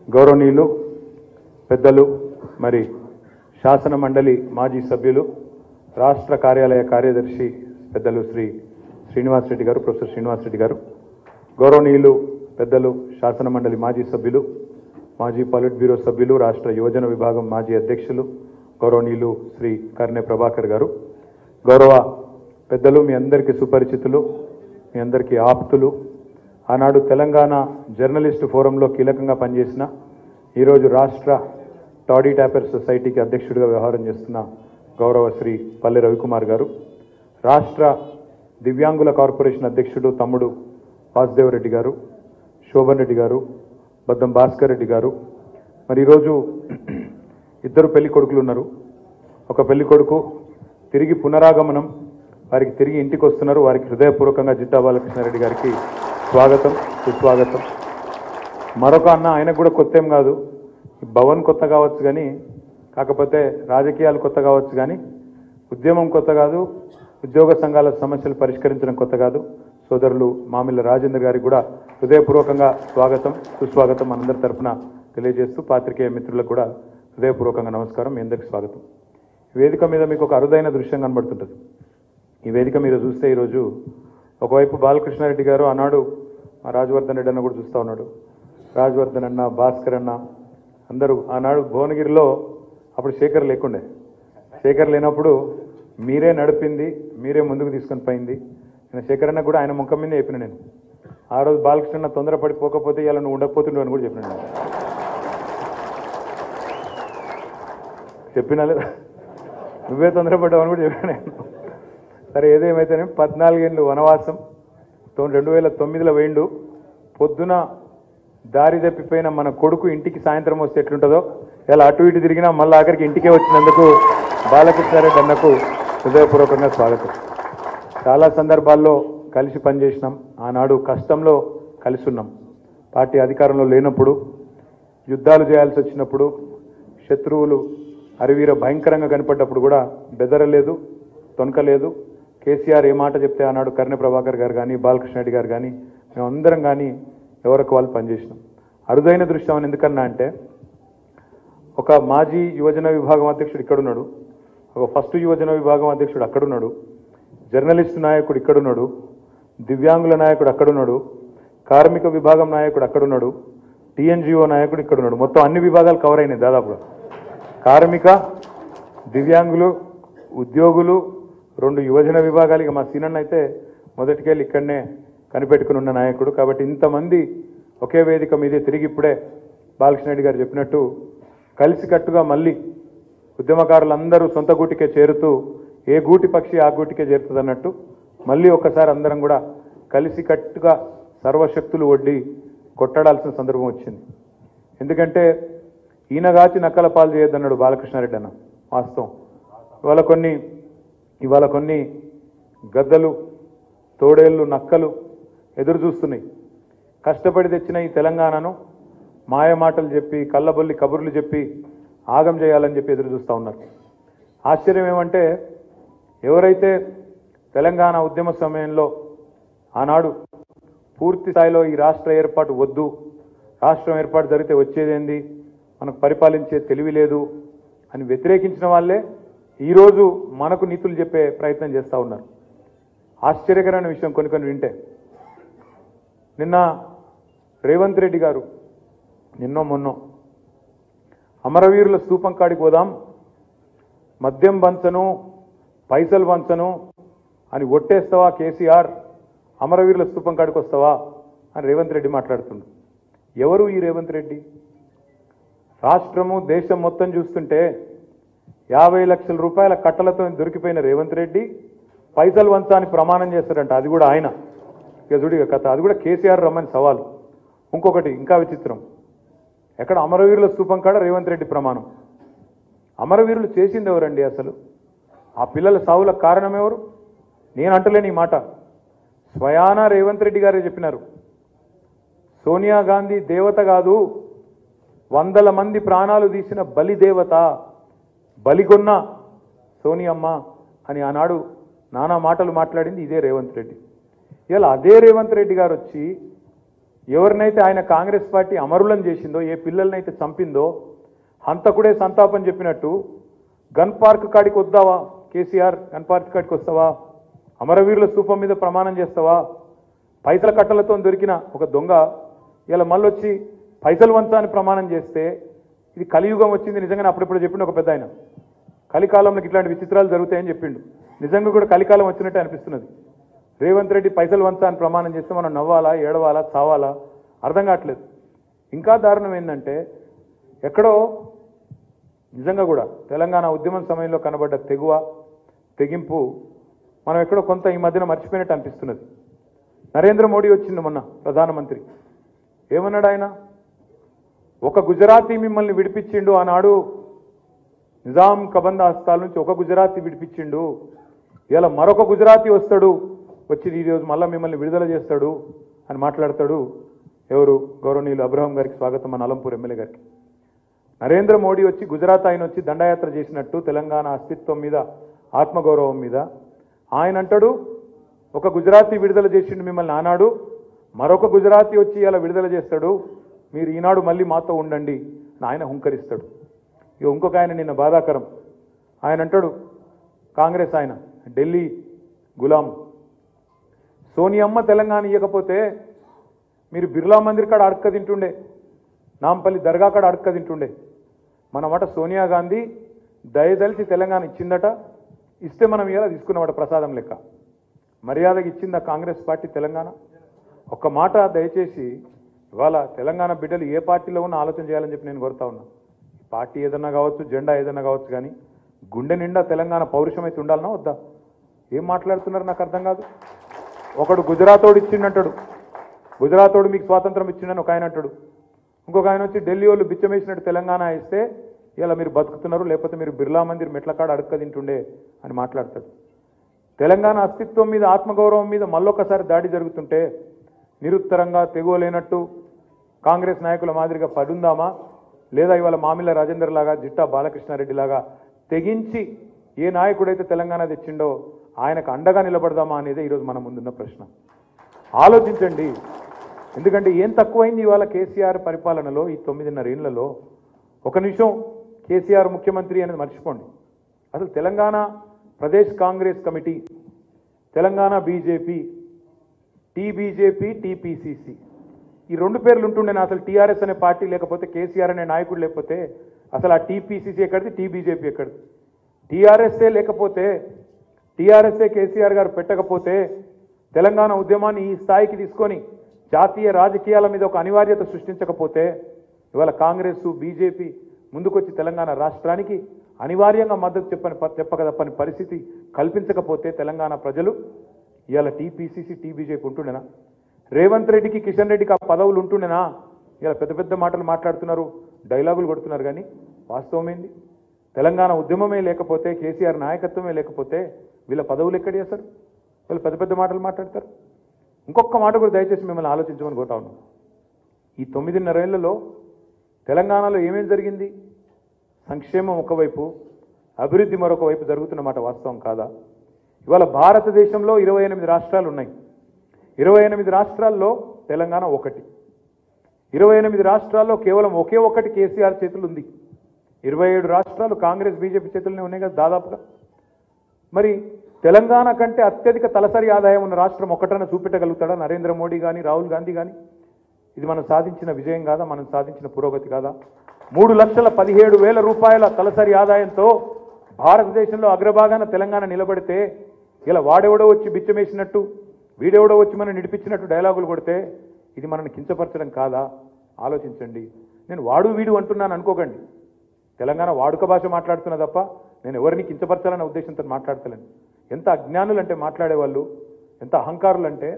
గౌరవనీయులు పెద్దలు మరి శాసన మండలి మాజీ సభ్యులు రాష్ట్ర కార్యాలయ కార్యదర్శి పెద్దలు శ్రీ శ్రీనివాస్ రెడ్డి గారు ప్రొఫెసర్ శ్రీనివాస్ రెడ్డి గారు గౌరవనీయులు పెద్దలు శాసన మండలి మాజీ సభ్యులు మాజీ పాలిట్ బ్యూరో సభ్యులు రాష్ట్ర యువజన విభాగం మాజీ అధ్యక్షులు గౌరవనీయులు శ్రీ కర్ణె ప్రభాకర్ గారు గౌరవ పెద్దలు మీ అందరికీ సుపరిచితులు మీ అందరికీ ఆప్తులు ఆనాడు తెలంగాణ జర్నలిస్టు ఫోరంలో కీలకంగా పనిచేసిన ఈరోజు రాష్ట్ర టాడీ ట్యాపర్ సొసైటీకి అధ్యక్షుడిగా వ్యవహారం చేస్తున్న గౌరవ శ్రీ పల్లె రవికుమార్ గారు రాష్ట్ర దివ్యాంగుల కార్పొరేషన్ అధ్యక్షుడు తమ్ముడు వాసుదేవరెడ్డి గారు శోభన్ రెడ్డి గారు బద్దం భాస్కర్ రెడ్డి గారు మరి ఈరోజు ఇద్దరు పెళ్లి కొడుకులు ఉన్నారు ఒక పెళ్లి కొడుకు తిరిగి పునరాగమనం వారికి తిరిగి ఇంటికి వస్తున్నారు వారికి హృదయపూర్వకంగా జిట్టా బాలకృష్ణారెడ్డి గారికి స్వాగతం సుస్వాగతం మరొక అన్న ఆయనకు కూడా కొత్త ఏం కాదు ఈ భవన్ కొత్త కావచ్చు కానీ కాకపోతే రాజకీయాలు కొత్త కావచ్చు కానీ ఉద్యమం కొత్త కాదు ఉద్యోగ సంఘాల సమస్యలు పరిష్కరించడం కొత్త కాదు సోదరులు మామిళ్ళ రాజేందర్ గారికి కూడా హృదయపూర్వకంగా స్వాగతం సుస్వాగతం మనందరి తరఫున తెలియజేస్తూ పాత్రికేయ మిత్రులకు కూడా హృదయపూర్వకంగా నమస్కారం మీ అందరికీ స్వాగతం ఈ వేదిక మీద మీకు ఒక అరుదైన దృశ్యం కనబడుతుంటుంది ఈ వేదిక మీద చూస్తే ఈరోజు ఒకవైపు బాలకృష్ణారెడ్డి గారు ఆనాడు మా రాజవర్ధన్ రెడ్డి అన్న కూడా చూస్తూ ఉన్నాడు రాజవర్ధన్ అన్న భాస్కర్ అన్న అందరూ ఆనాడు భువనగిరిలో అప్పుడు శేఖర్ లేకుండే శేఖర్ లేనప్పుడు మీరే నడిపింది మీరే ముందుకు తీసుకొని పోయింది నేను శేఖర్ అన్న కూడా ఆయన ముఖం మీద చెప్పిన నేను ఆ రోజు బాలకృష్ణ అన్న తొందరపడిపోకపోతే ఇలా నువ్వు ఉండకపోతుండవు అని కూడా చెప్పిన నేను చెప్పినా లేదా నువ్వే తొందరపడ్డావు అని కూడా చెప్పాను నేను సరే ఏదేమైతేనే పద్నాలుగేళ్ళు వనవాసం తొ- రెండు వేల తొమ్మిదిలో వేయండు పొద్దున దారి తప్పిపోయిన మన కొడుకు ఇంటికి సాయంత్రం వస్తే ఎట్లుంటుందో ఇలా అటు ఇటు తిరిగినా మళ్ళీ ఆఖరికి ఇంటికే వచ్చినందుకు బాలకృష్ణారెడ్డి అన్నకు హృదయపూర్వకంగా స్వాగతం చాలా సందర్భాల్లో కలిసి పనిచేసినాం ఆనాడు కష్టంలో కలిసి ఉన్నాం పార్టీ అధికారంలో లేనప్పుడు యుద్ధాలు చేయాల్సి వచ్చినప్పుడు శత్రువులు అరివీర భయంకరంగా కనపడ్డప్పుడు కూడా బెదరలేదు తొనకలేదు కేసీఆర్ ఏ మాట చెప్తే ఆనాడు కర్ణె ప్రభాకర్ గారు కానీ బాలకృష్ణ రెడ్డి గారు కానీ మేమందరం కానీ ఎవరికి వాళ్ళు పనిచేసినాం అరుదైన దృశ్యం అని ఎందుకన్నా అంటే ఒక మాజీ యువజన విభాగం అధ్యక్షుడు ఇక్కడున్నాడు ఒక ఫస్ట్ యువజన విభాగం అధ్యక్షుడు అక్కడున్నాడు జర్నలిస్ట్ నాయకుడు ఇక్కడున్నాడు దివ్యాంగుల నాయకుడు అక్కడున్నాడు కార్మిక విభాగం నాయకుడు అక్కడున్నాడు టీఎన్జిఓ నాయకుడు ఇక్కడున్నాడు మొత్తం అన్ని విభాగాలు కవర్ అయినాయి దాదాపుగా కార్మిక దివ్యాంగులు ఉద్యోగులు రెండు యువజన విభాగాలు ఇక మా సీనన్న అయితే మొదటికెళ్ళి ఇక్కడనే కనిపెట్టుకుని ఉన్న నాయకుడు కాబట్టి ఇంతమంది ఒకే వేదిక మీదే తిరిగి ఇప్పుడే బాలకృష్ణ రెడ్డి గారు చెప్పినట్టు కలిసికట్టుగా మళ్ళీ ఉద్యమకారులందరూ సొంత గూటికే చేరుతూ ఏ గూటి పక్షి ఆ గూటికే చేరుతుంది అన్నట్టు మళ్ళీ ఒక్కసారి అందరం కూడా కలిసికట్టుగా సర్వశక్తులు ఒడ్డి కొట్టడాల్సిన సందర్భం వచ్చింది ఎందుకంటే ఈయనగాచి నక్కల పాలు చేయొద్దన్నాడు బాలకృష్ణారెడ్డి అన్న వాస్తవం ఇవాళ కొన్ని ఇవాళ కొన్ని గద్దలు తోడేళ్ళు నక్కలు ఎదురు చూస్తున్నాయి కష్టపడి తెచ్చిన ఈ తెలంగాణను మాయ మాటలు చెప్పి కళ్ళబొల్లి కబుర్లు చెప్పి ఆగం చేయాలని చెప్పి ఎదురు చూస్తూ ఉన్నారు ఆశ్చర్యం ఏమంటే ఎవరైతే తెలంగాణ ఉద్యమ సమయంలో ఆనాడు పూర్తి స్థాయిలో ఈ రాష్ట్ర ఏర్పాటు వద్దు రాష్ట్రం ఏర్పాటు జరిగితే వచ్చేదేంది మనకు పరిపాలించే తెలివి లేదు అని వ్యతిరేకించిన వాళ్ళే ఈరోజు మనకు నీతులు చెప్పే ప్రయత్నం చేస్తూ ఉన్నారు ఆశ్చర్యకరమైన విషయం కొన్ని కొన్ని వింటే నిన్న రేవంత్ రెడ్డి గారు నిన్నో మొన్నో అమరవీరుల స్తూపం కాడికి పోదాం మద్యం వంచను పైసలు వంచను అని ఒట్టేస్తావా కేసీఆర్ అమరవీరుల స్తూపం కాడికి వస్తావా అని రేవంత్ రెడ్డి మాట్లాడుతుండు ఎవరు ఈ రేవంత్ రెడ్డి రాష్ట్రము దేశం మొత్తం చూస్తుంటే యాభై లక్షల రూపాయల కట్టలతో దొరికిపోయిన రేవంత్ రెడ్డి పైసలు వంచా అని ప్రమాణం చేస్తారంట అది కూడా ఆయన ఇక చూడు ఇక కథ అది కూడా కేసీఆర్ రమ్మని సవాలు ఇంకొకటి ఇంకా విచిత్రం ఎక్కడ అమరవీరుల స్తూపం కాడ రేవంత్ రెడ్డి ప్రమాణం అమరవీరులు చేసింది ఎవరండి అసలు ఆ పిల్లల సావులకు కారణం ఎవరు నేను అంటలేని ఈ మాట స్వయానా రేవంత్ రెడ్డి గారే చెప్పినారు సోనియా గాంధీ దేవత కాదు వందల మంది ప్రాణాలు తీసిన బలి దేవత బలిగొన్న సోనియమ్మ అని ఆనాడు నానా మాటలు మాట్లాడింది ఇదే రేవంత్ రెడ్డి ఇలా అదే రేవంత్ రెడ్డి గారు వచ్చి ఎవరినైతే ఆయన కాంగ్రెస్ పార్టీ అమరులను చేసిందో ఏ పిల్లలనైతే చంపిందో హంతకుడే సంతాపం చెప్పినట్టు గన్ పార్క్ కాడికి వద్దావా కేసీఆర్ గన్ పార్క్ కాడికి వస్తావా అమరవీరుల స్థూపం మీద ప్రమాణం చేస్తావా పైసల కట్టలతో దొరికిన ఒక దొంగ ఇలా మళ్ళొచ్చి పైసలు వంచా అని ప్రమాణం చేస్తే ఇది కలియుగం వచ్చింది నిజంగానే అప్పుడప్పుడు చెప్పిండు ఒక పెద్ద ఆయన కలికాలంలో ఇట్లాంటి విచిత్రాలు జరుగుతాయని చెప్పిండు నిజంగా కూడా కలికాలం వచ్చినట్టే అనిపిస్తున్నది రేవంత్ రెడ్డి పైసలు వంచా అని ప్రమాణం చేస్తే మనం నవ్వాలా ఏడవాలా చావాలా అర్థం కావట్లేదు ఇంకా దారుణం ఏంటంటే ఎక్కడో నిజంగా కూడా తెలంగాణ ఉద్యమం సమయంలో కనబడ్డ తెగువ తెగింపు మనం ఎక్కడో కొంత ఈ మధ్యన మర్చిపోయినట్టు అనిపిస్తున్నది నరేంద్ర మోడీ వచ్చింది మొన్న ప్రధానమంత్రి ఏమన్నాడు ఆయన ఒక గుజరాతీ మిమ్మల్ని విడిపించిండు ఆనాడు నిజాం కబంద హస్తాల నుంచి ఒక గుజరాతీ విడిపించిండు ఇలా మరొక గుజరాతీ వస్తాడు వచ్చి ఈరోజు మళ్ళీ మిమ్మల్ని విడుదల చేస్తాడు అని మాట్లాడతాడు ఎవరు గౌరవనీయులు అబ్రహం గారికి స్వాగతం మన అలంపూర్ ఎమ్మెల్యే గారికి నరేంద్ర మోడీ వచ్చి గుజరాత్ ఆయన వచ్చి దండయాత్ర చేసినట్టు తెలంగాణ అస్తిత్వం మీద ఆత్మగౌరవం మీద ఆయన అంటాడు ఒక గుజరాతీ విడుదల చేసిండు మిమ్మల్ని ఆనాడు మరొక గుజరాతీ వచ్చి ఇలా విడుదల చేస్తాడు మీరు ఈనాడు మళ్ళీ మాతో ఉండండి అని ఆయన హుంకరిస్తాడు ఇక ఇంకొక ఆయన నిన్న బాధాకరం ఆయన అంటాడు కాంగ్రెస్ ఆయన ఢిల్లీ గులాం సోనియమ్మ తెలంగాణ ఇవ్వకపోతే మీరు బిర్లా మందిర్ కాడ అడక్క తింటుండే నాంపల్లి దర్గా కాడ అడక్క తింటుండే మన మాట సోనియా గాంధీ దయదలిచి తెలంగాణ ఇచ్చిందట ఇస్తే మనం ఇలా తీసుకున్నమాట ప్రసాదం లెక్క మర్యాదకి ఇచ్చిందా కాంగ్రెస్ పార్టీ తెలంగాణ ఒక్క మాట దయచేసి ఇవాళ తెలంగాణ బిడ్డలు ఏ పార్టీలో ఉన్నా ఆలోచన చేయాలని చెప్పి నేను కోరుతా ఉన్నా పార్టీ ఏదన్నా కావచ్చు జెండా ఏదన్నా కావచ్చు కానీ గుండె నిండా తెలంగాణ పౌరుషం అయితే ఉండాలనా వద్దా ఏం మాట్లాడుతున్నారు నాకు అర్థం కాదు ఒకడు గుజరాతోడు ఇచ్చిండంటాడు గుజరాతోడు మీకు స్వాతంత్రం ఇచ్చిండని ఒక ఆయన అంటాడు ఇంకొక ఆయన వచ్చి ఢిల్లీ వాళ్ళు బిచ్చమేసినట్టు తెలంగాణ ఇస్తే ఇలా మీరు బతుకుతున్నారు లేకపోతే మీరు బిర్లా మందిర్ మెట్ల కాడ అడక్క తింటుండే అని మాట్లాడతాడు తెలంగాణ అస్తిత్వం మీద ఆత్మగౌరవం మీద మళ్ళొకసారి దాడి జరుగుతుంటే నిరుత్తరంగా తెగోలేనట్టు కాంగ్రెస్ నాయకుల మాదిరిగా పడుందామా లేదా ఇవాళ మామిళ్ళ రాజేందర్ లాగా జిట్టా బాలకృష్ణారెడ్డి లాగా తెగించి ఏ నాయకుడైతే తెలంగాణ తెచ్చిండో ఆయనకు అండగా నిలబడదామా అనేది ఈరోజు మన ముందున్న ప్రశ్న ఆలోచించండి ఎందుకంటే ఏం తక్కువైంది ఇవాళ కేసీఆర్ పరిపాలనలో ఈ తొమ్మిదిన్నర ఏళ్లలో ఒక నిమిషం కేసీఆర్ ముఖ్యమంత్రి అనేది మర్చిపోండి అసలు Telangana Pradesh Congress committee Telangana BJP TBJP TPCC ఈ రెండు పేర్లు ఉంటుండేనా అసలు టీఆర్ఎస్ అనే పార్టీ లేకపోతే కేసీఆర్ అనే నాయకుడు లేకపోతే అసలు ఆ టీపీసీసీ ఎక్కడిది టీబీజేపీ ఎక్కడిది టీఆర్ఎస్ఏ లేకపోతే టీఆర్ఎస్ఏ కేసీఆర్ గారు పెట్టకపోతే తెలంగాణ ఉద్యమాన్ని ఈ స్థాయికి తీసుకొని జాతీయ రాజకీయాల మీద ఒక అనివార్యత సృష్టించకపోతే ఇవాళ కాంగ్రెస్ బీజేపీ ముందుకొచ్చి తెలంగాణ రాష్ట్రానికి అనివార్యంగా మద్దతు చెప్పని చెప్పక తప్పని పరిస్థితి కల్పించకపోతే తెలంగాణ ప్రజలు ఇవాళ టీపీసీసీ టీబీజేపీ ఉంటుండేనా రేవంత్ రెడ్డికి కిషన్ రెడ్డికి ఆ పదవులు ఉంటుండేనా ఇలా పెద్ద పెద్ద మాటలు మాట్లాడుతున్నారు డైలాగులు కొడుతున్నారు కానీ వాస్తవమేంది తెలంగాణ ఉద్యమమే లేకపోతే కేసీఆర్ నాయకత్వమే లేకపోతే వీళ్ళ పదవులు ఎక్కడ చేస్తారు వీళ్ళు పెద్ద పెద్ద మాటలు మాట్లాడతారు ఇంకొక మాట కూడా దయచేసి మిమ్మల్ని ఆలోచించమని కోరుతా ఉన్నాం ఈ తొమ్మిదిన్నరేళ్లలో తెలంగాణలో ఏమేం జరిగింది సంక్షేమం ఒకవైపు అభివృద్ధి మరొక వైపు జరుగుతున్న మాట వాస్తవం కాదా ఇవాళ భారతదేశంలో ఇరవై ఎనిమిది రాష్ట్రాలు ఉన్నాయి ఇరవై ఎనిమిది రాష్ట్రాల్లో తెలంగాణ ఒకటి ఇరవై ఎనిమిది రాష్ట్రాల్లో కేవలం ఒకే ఒక్కటి కేసీఆర్ చేతులు ఉంది ఇరవై ఏడు రాష్ట్రాలు కాంగ్రెస్ బీజేపీ చేతుల్లోనే ఉన్నాయి కదా దాదాపుగా మరి తెలంగాణ కంటే అత్యధిక తలసరి ఆదాయం ఉన్న రాష్ట్రం ఒకటన చూపెట్టగలుగుతాడా నరేంద్ర మోడీ కానీ రాహుల్ గాంధీ కానీ ఇది మనం సాధించిన విజయం కాదా మనం సాధించిన పురోగతి కాదా మూడు లక్షల పదిహేడు వేల రూపాయల తలసరి ఆదాయంతో భారతదేశంలో అగ్రభాగాన తెలంగాణ నిలబడితే ఇలా వాడెవడో వచ్చి బిచ్చమేసినట్టు వీడెవడో వచ్చి మనం నిడిపించినట్టు డైలాగులు కొడితే ఇది మనల్ని కించపరచడం కాదా ఆలోచించండి నేను వాడు వీడు అంటున్నాను అనుకోకండి తెలంగాణ వాడుక భాష మాట్లాడుతున్నా తప్ప నేను ఎవరిని కించపరచాలనే ఉద్దేశంతో మాట్లాడతలేను ఎంత అజ్ఞానులు అంటే మాట్లాడేవాళ్ళు ఎంత అహంకారులు అంటే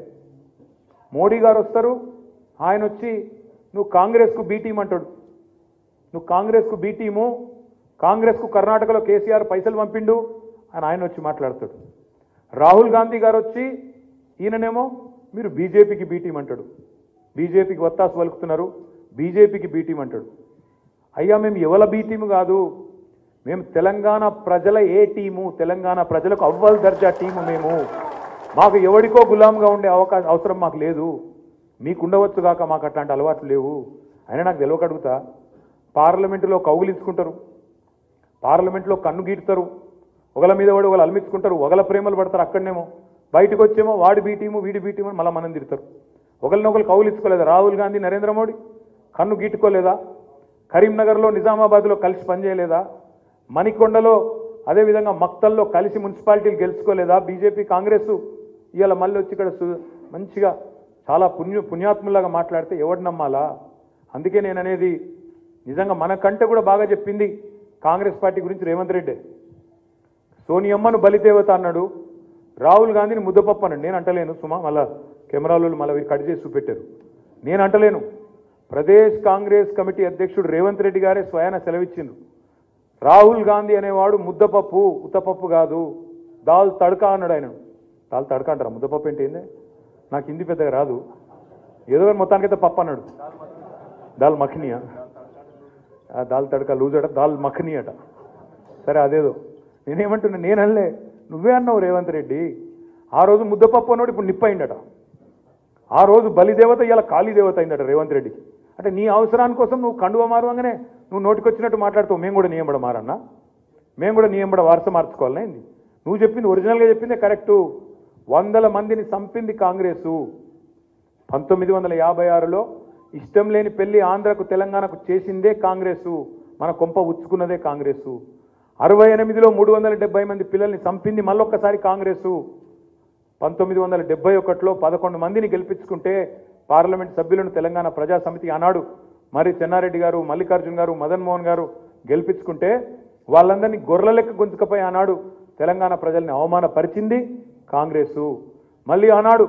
మోడీ గారు వస్తారు ఆయన వచ్చి నువ్వు కాంగ్రెస్కు బీ టీం అంటాడు నువ్వు కాంగ్రెస్కు బీ టీము కాంగ్రెస్కు కర్ణాటకలో కేసీఆర్ పైసలు పంపిండు అని ఆయన వచ్చి మాట్లాడతాడు రాహుల్ గాంధీ గారు వచ్చి ఈయననేమో మీరు బీజేపీకి బీ టీం అంటాడు బీజేపీకి వత్తాసు పలుకుతున్నారు బీజేపీకి బీ టీం అంటాడు అయ్యా మేము ఎవల బీ టీము కాదు మేము తెలంగాణ ప్రజల ఏ టీము తెలంగాణ ప్రజలకు అవ్వల్ దర్జా టీము మేము మాకు ఎవడికో గులాంగా ఉండే అవకాశం అవసరం మాకు లేదు మీకు ఉండవచ్చు కాక మాకు అట్లాంటి అలవాట్లు లేవు అయినా నాకు తెలియక అడుగుతా పార్లమెంటులో కౌగులించుకుంటారు పార్లమెంట్లో కన్ను గీటుతారు ఒకళ్ళ మీద వాడు ఒకళ్ళు అలమించుకుంటారు ఒకళ్ళ ప్రేమలు పడతారు అక్కడనేమో బయటకు వచ్చేమో వాడి బీటీము వీడి బీటీము అని మళ్ళీ మనం తిడతారు ఒకరినొకరు కౌలించుకోలేదా రాహుల్ గాంధీ నరేంద్ర మోడీ కన్ను గీటుకోలేదా కరీంనగర్లో నిజామాబాద్లో కలిసి పనిచేయలేదా మణికొండలో అదేవిధంగా మక్తల్లో కలిసి మున్సిపాలిటీలు గెలుచుకోలేదా బీజేపీ కాంగ్రెస్ ఇవాళ మళ్ళీ వచ్చి ఇక్కడ సు- మంచిగా చాలా పుణ్య పుణ్యాత్ములాగా మాట్లాడితే ఎవడు నమ్మాలా అందుకే నేను అనేది నిజంగా మనకంటే కూడా బాగా చెప్పింది కాంగ్రెస్ పార్టీ గురించి రేవంత్ రెడ్డి సోనియమ్మను బలిదేవత అన్నాడు రాహుల్ గాంధీని ముద్దపప్పు అన్నాడు నేను అంటలేను సుమా మళ్ళా కెమెరాలు మళ్ళీ వీరు కట్ చేసి చూపెట్టారు నేను అంటలేను ప్రదేశ్ కాంగ్రెస్ కమిటీ అధ్యక్షుడు రేవంత్ రెడ్డి గారే స్వయాన సెలవిచ్చిండ్రు రాహుల్ గాంధీ అనేవాడు ముద్దపప్పు ఉత్తపప్పు కాదు దాల్ తడక అన్నాడు ఆయన దాల్ తడక అంటారా ముద్దపప్పు ఏంటి ఏంది నాకు హిందీ పెద్దగా రాదు ఏదో కానీ మొత్తానికైతే పప్పు అన్నాడు దాల్ మఖనియా ఆ దాల్ తడక లూజ్ అట దాల్ మఖని అట సరే అదేదో నేనేమంటున్నా నేను అనలే నువ్వే అన్నావు రేవంత్ రెడ్డి ఆ రోజు ముద్దపప్పు అన్నాడు ఇప్పుడు నిప్పయిందట ఆ రోజు బలిదేవత ఇలా కాళీదేవత అయిందట రేవంత్ రెడ్డికి అంటే నీ అవసరాని కోసం నువ్వు కండువ మారవంగానే నువ్వు నోటికొచ్చినట్టు మాట్లాడుతావు మేము కూడా నియంబడ మారన్నా మేము కూడా నియంబడ వారస మార్చుకోవాలనే ఏంది నువ్వు చెప్పింది ఒరిజినల్గా చెప్పిందే కరెక్టు వందల మందిని చంపింది కాంగ్రెసు పంతొమ్మిది వందల యాభై ఆరులో ఇష్టం లేని పెళ్లి ఆంధ్రకు తెలంగాణకు చేసిందే కాంగ్రెసు మన కొంప ఉచ్చుకున్నదే కాంగ్రెసు అరవై ఎనిమిదిలో మూడు వందల డెబ్బై మంది పిల్లల్ని చంపింది మళ్ళొక్కసారి కాంగ్రెసు పంతొమ్మిది వందల డెబ్బై ఒకటిలో పదకొండు మందిని గెలిపించుకుంటే పార్లమెంట్ సభ్యులను తెలంగాణ ప్రజా సమితి ఆనాడు మరి చెన్నారెడ్డి గారు మల్లికార్జున్ గారు మదన్ మోహన్ గారు గెలిపించుకుంటే వాళ్ళందరినీ గొర్రెల లెక్క గొంతుకపై ఆనాడు తెలంగాణ ప్రజల్ని అవమానపరిచింది కాంగ్రెసు మళ్ళీ ఆనాడు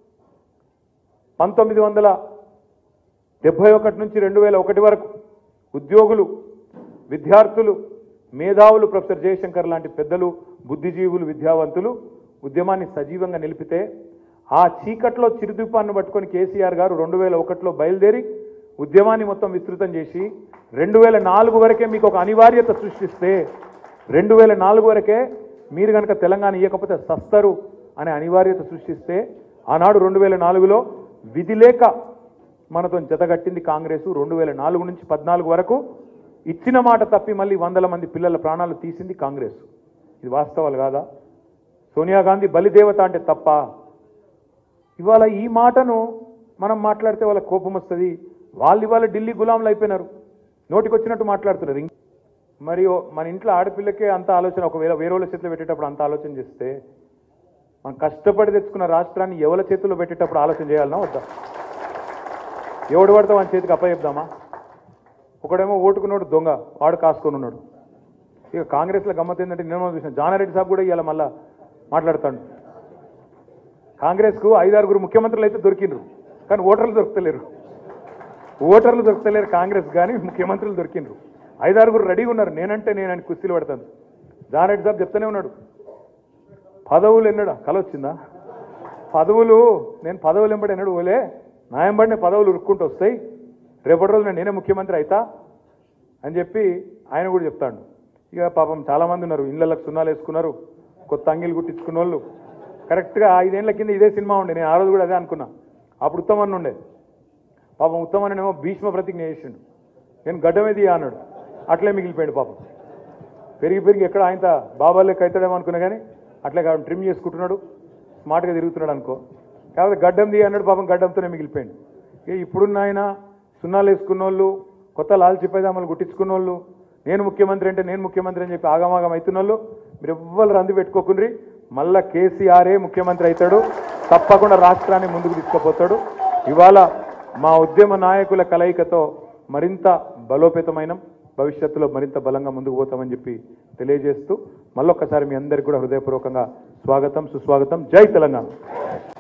పంతొమ్మిది వందల డెబ్బై ఒకటి నుంచి రెండు వేల ఒకటి వరకు ఉద్యోగులు విద్యార్థులు మేధావులు ప్రొఫెసర్ జయశంకర్ లాంటి పెద్దలు బుద్ధిజీవులు విద్యావంతులు ఉద్యమాన్ని సజీవంగా నిలిపితే ఆ చీకట్లో చిరుదీపాన్ని పట్టుకొని కేసీఆర్ గారు రెండు వేల ఒకటిలో బయలుదేరి ఉద్యమాన్ని మొత్తం విస్తృతం చేసి రెండు వేల నాలుగు వరకే మీకు ఒక అనివార్యత సృష్టిస్తే రెండు వేల నాలుగు వరకే మీరు కనుక తెలంగాణ ఇవ్వకపోతే సస్తరు అనే అనివార్యత సృష్టిస్తే ఆనాడు రెండు వేల నాలుగులో విధి లేక మనతో జతగట్టింది కాంగ్రెస్ రెండు వేల నాలుగు నుంచి పద్నాలుగు వరకు ఇచ్చిన మాట తప్పి మళ్ళీ వందల మంది పిల్లల ప్రాణాలు తీసింది కాంగ్రెస్ ఇది వాస్తవాలు కాదా సోనియా గాంధీ బలిదేవత అంటే తప్ప ఇవాళ ఈ మాటను మనం మాట్లాడితే వాళ్ళ కోపం వస్తుంది వాళ్ళు ఇవాళ ఢిల్లీ గులాంలు అయిపోయినారు నోటికి వచ్చినట్టు మాట్లాడుతున్నారు ఇంక- మరి ఓ- మన ఇంట్లో ఆడపిల్లకే అంత ఆలోచన ఒకవేళ వేరే వాళ్ళ చేతిలో పెట్టేటప్పుడు అంత ఆలోచన చేస్తే మనం కష్టపడి తెచ్చుకున్న రాష్ట్రాన్ని ఎవరి చేతిలో పెట్టేటప్పుడు ఆలోచన చేయాలన్నా వద్దా ఎవడు పడితే వాని చేతికి అప్పచెప్దామా ఒకడేమో ఓటుకున్నాడు దొంగ వాడు కాసుకొని ఉన్నాడు ఇక కాంగ్రెస్లో గమ్మత్ ఏంటంటే నేను చూసిన జానారెడ్డి సాబ్ కూడా ఇవాళ మళ్ళా మాట్లాడతాడు కాంగ్రెస్కు ఐదారుగురు ముఖ్యమంత్రులు అయితే దొరికిండ్రు కానీ ఓటర్లు దొరుకుతలేరు ఓటర్లు దొరుకుతలేరు కాంగ్రెస్ కానీ ముఖ్యమంత్రులు దొరికిండ్రు ఐదారుగురు రెడీగా ఉన్నారు నేనంటే నేనని కుస్తీలు పడతాను జానారెడ్డి సాబ్ చెప్తానే ఉన్నాడు పదవులు ఎన్నడా కల వచ్చిందా పదవులు నేను పదవులు ఎంబడి ఎన్నడు ఓలే నా ఎంబడినే పదవులు ఉరుక్కుంటూ వస్తాయి రేపటి రోజున నేనే ముఖ్యమంత్రి అవుతా అని చెప్పి ఆయన కూడా చెప్తాడు ఇక పాపం చాలా మంది ఉన్నారు ఇళ్ళకి సున్నాలు వేసుకున్నారు కొత్త అంగిలు కుట్టించుకున్న వాళ్ళు కరెక్ట్గా ఐదేళ్ల కింద ఇదే సినిమా ఉండే నేను ఆ రోజు కూడా అదే అనుకున్నా అప్పుడు ఉత్తమన్ ఉండే పాపం ఉత్తమన్ ఏమో భీష్మ ప్రతిజ్ఞ చేసిండు నేను గడ్డమేది అన్నాడు అట్లే మిగిలిపోయాడు పాపం పెరిగి పెరిగి ఎక్కడ ఆయన బాబా లెక్క అవుతాడేమో అనుకున్నా కానీ అట్లే కాదు ట్రిమ్ చేసుకుంటున్నాడు స్మార్ట్గా తిరుగుతున్నాడు అనుకో కాకపోతే గడ్డం ది అన్నాడు పాపం గడ్డంతోనే మిగిలిపోయింది ఇక ఇప్పుడున్న ఆయన సున్నాలు వేసుకున్న వాళ్ళు కొత్త లాల్ చిప్పైదామలు గుట్టించుకున్న వాళ్ళు నేను ముఖ్యమంత్రి అంటే నేను ముఖ్యమంత్రి అని చెప్పి ఆగమాగం అవుతున్న వాళ్ళు మీరు ఎవ్వరు రంది పెట్టుకోకుండ్రి మళ్ళా కేసీఆరే ముఖ్యమంత్రి అవుతాడు తప్పకుండా రాష్ట్రాన్ని ముందుకు తీసుకుపోతాడు ఇవాళ మా ఉద్యమ నాయకుల కలయికతో మరింత బలోపేతమైన భవిష్యత్తులో మరింత బలంగా ముందుకు పోతామని చెప్పి తెలియజేస్తూ మళ్ళొక్కసారి మీ అందరికీ కూడా హృదయపూర్వకంగా స్వాగతం సుస్వాగతం జై తెలంగాణ